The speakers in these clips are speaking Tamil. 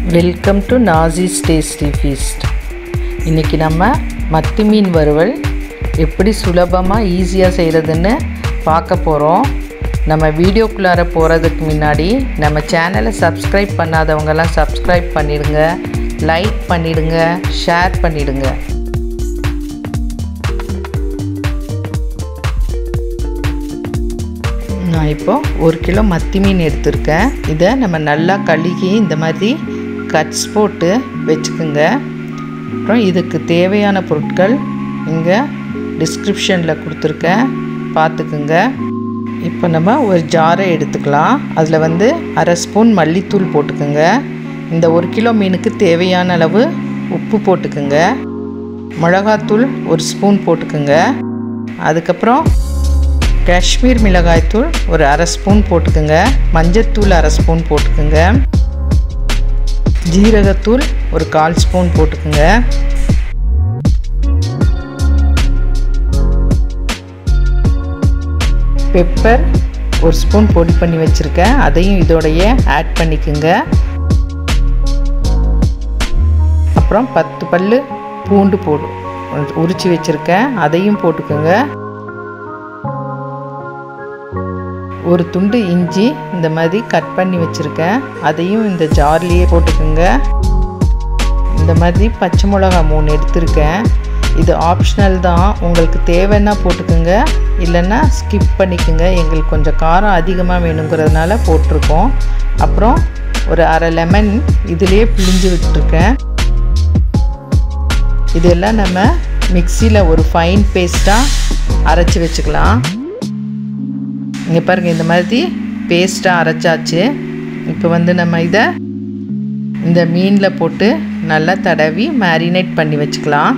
welcome to Nasi's tasty feast இன்றைக்கி நம்ம மத்தி மீன் வறுவல் எப்படி சுலபமாக ஈஸியாக செய்கிறதுன்னு பார்க்க போகிறோம் நம்ம வீடியோக்குள்ளார போகிறதுக்கு முன்னாடி நம்ம சேனலை சப்ஸ்கிரைப் பண்ணாதவங்கெல்லாம் சப்ஸ்கிரைப் பண்ணிடுங்க லைக் பண்ணிடுங்க ஷேர் பண்ணிடுங்க நான் இப்போ ஒரு கிலோ மத்தி மீன் எடுத்திருக்கேன் இதை நம்ம நல்லா கழுகி இந்த மாதிரி கட்ஸ் போட்டு வச்சுக்கோங்க அப்புறம் இதுக்கு தேவையான பொருட்கள் இங்கே டிஸ்கிரிப்ஷனில் கொடுத்துருக்கேன் பார்த்துக்குங்க இப்போ நம்ம ஒரு ஜாரை எடுத்துக்கலாம் அதில் வந்து அரை ஸ்பூன் மல்லித்தூள் போட்டுக்கோங்க இந்த ஒரு கிலோ மீனுக்கு தேவையான அளவு உப்பு போட்டுக்குங்க மிளகாத்தூள் ஒரு ஸ்பூன் போட்டுக்குங்க அதுக்கப்புறம் காஷ்மீர் மிளகாய்த்தூள் ஒரு அரை ஸ்பூன் போட்டுக்கோங்க மஞ்சத்தூள் அரை ஸ்பூன் போட்டுக்கோங்க ஜீரகத்தூள் ஒரு கால் ஸ்பூன் போட்டுக்கோங்க பெப்பர் ஒரு ஸ்பூன் பொடி பண்ணி வச்சுருக்கேன் அதையும் இதோடைய ஆட் பண்ணிக்கோங்க அப்புறம் பத்து பல் பூண்டு போடும் உரித்து வச்சுருக்கேன் அதையும் போட்டுக்கோங்க ஒரு துண்டு இஞ்சி இந்த மாதிரி கட் பண்ணி வச்சுருக்கேன் அதையும் இந்த ஜார்லேயே போட்டுக்கோங்க இந்த மாதிரி பச்சை மிளகா மூணு எடுத்திருக்கேன் இது ஆப்ஷனல் தான் உங்களுக்கு தேவைன்னா போட்டுக்கோங்க இல்லைன்னா ஸ்கிப் பண்ணிக்கோங்க எங்களுக்கு கொஞ்சம் காரம் அதிகமாக வேணுங்கிறதுனால போட்டிருக்கோம் அப்புறம் ஒரு அரை லெமன் இதிலே பிழிஞ்சு விட்டுருக்கேன் இதெல்லாம் நம்ம மிக்சியில் ஒரு ஃபைன் பேஸ்ட்டாக அரைச்சி வச்சுக்கலாம் இங்கே பாருங்கள் இந்த மாதிரி பேஸ்ட்டாக அரைச்சாச்சு இப்போ வந்து நம்ம இதை இந்த மீனில் போட்டு நல்லா தடவி மேரினேட் பண்ணி வச்சுக்கலாம்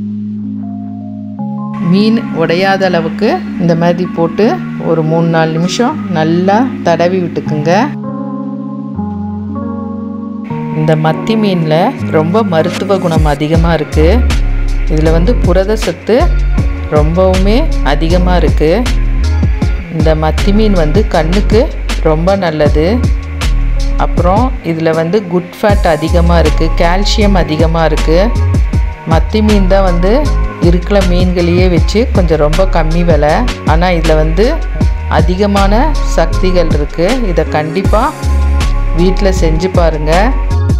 மீன் உடையாத அளவுக்கு இந்த மாதிரி போட்டு ஒரு மூணு நாலு நிமிஷம் நல்லா தடவி விட்டுக்குங்க இந்த மத்தி மீனில் ரொம்ப மருத்துவ குணம் அதிகமாக இருக்குது இதில் வந்து புரத சத்து ரொம்பவுமே அதிகமாக இருக்குது இந்த மத்தி மீன் வந்து கண்ணுக்கு ரொம்ப நல்லது அப்புறம் இதில் வந்து குட் ஃபேட் அதிகமாக இருக்குது கால்சியம் அதிகமாக இருக்குது மத்தி மீன் தான் வந்து இருக்கிற மீன்களையே வச்சு கொஞ்சம் ரொம்ப கம்மி விலை ஆனால் இதில் வந்து அதிகமான சக்திகள் இருக்குது இதை கண்டிப்பாக வீட்டில் செஞ்சு பாருங்கள்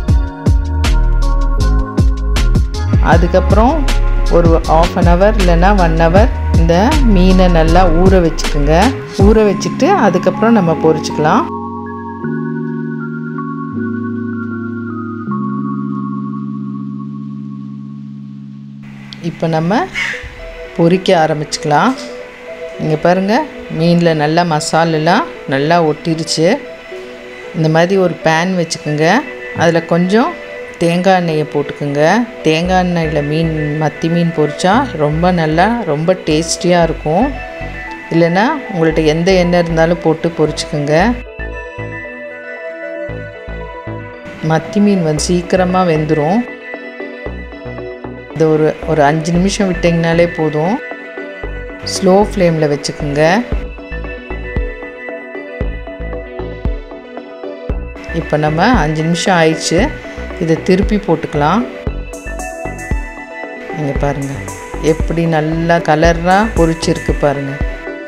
அதுக்கப்புறம் ஒரு ஆஃப் அன் ஹவர் இல்லைன்னா ஒன் ஹவர் இந்த மீனை நல்லா ஊற வச்சுக்கோங்க ஊற வச்சுட்டு அதுக்கப்புறம் நம்ம பொரிச்சுக்கலாம் இப்போ நம்ம பொரிக்க ஆரம்பிச்சுக்கலாம் இங்கே பாருங்கள் மீனில் நல்லா மசாலெல்லாம் நல்லா ஒட்டிருச்சு இந்த மாதிரி ஒரு பேன் வச்சுக்கோங்க அதில் கொஞ்சம் தேங்காய் எண்ணெயை போட்டுக்கோங்க தேங்காய் எண்ணெயில் மீன் மத்தி மீன் பொரிச்சா ரொம்ப நல்லா ரொம்ப டேஸ்டியாக இருக்கும் இல்லைன்னா உங்கள்கிட்ட எந்த எண்ணெய் இருந்தாலும் போட்டு பொரிச்சுக்கோங்க மத்தி மீன் வந்து சீக்கிரமாக வெந்துடும் இது ஒரு ஒரு அஞ்சு நிமிஷம் விட்டிங்கனாலே போதும் ஸ்லோ ஃப்ளேமில் வச்சுக்கோங்க இப்போ நம்ம அஞ்சு நிமிஷம் ஆயிடுச்சு இதை திருப்பி போட்டுக்கலாம் இங்கே பாருங்கள் எப்படி நல்லா கலராக பொரிச்சிருக்கு பாருங்கள்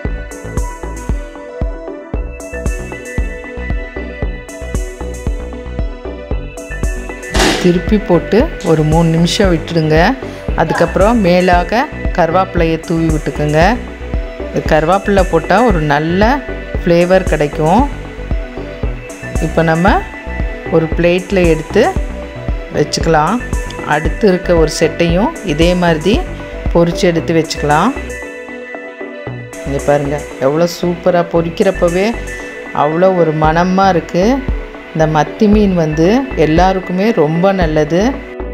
திருப்பி போட்டு ஒரு மூணு நிமிஷம் விட்டுடுங்க அதுக்கப்புறம் மேலாக கருவேப்பிலையை தூவி விட்டுக்குங்க கருவேப்பிலை போட்டால் ஒரு நல்ல ஃப்ளேவர் கிடைக்கும் இப்போ நம்ம ஒரு பிளேட்டில் எடுத்து வச்சுக்கலாம் அடுத்து இருக்க ஒரு செட்டையும் இதே மாதிரி பொரித்து எடுத்து வச்சுக்கலாம் இங்கே பாருங்கள் எவ்வளோ சூப்பராக பொரிக்கிறப்பவே அவ்வளோ ஒரு மனமாக இருக்குது இந்த மத்தி மீன் வந்து எல்லாருக்குமே ரொம்ப நல்லது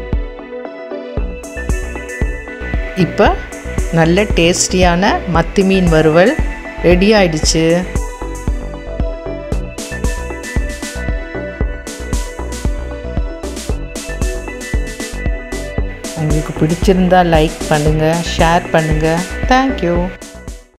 இப்போ நல்ல டேஸ்டியான மத்தி மீன் வறுவல் ரெடி ஆயிடுச்சு உங்களுக்கு பிடிச்சிருந்தா லைக் பண்ணுங்கள் ஷேர் பண்ணுங்கள் தேங்க்யூ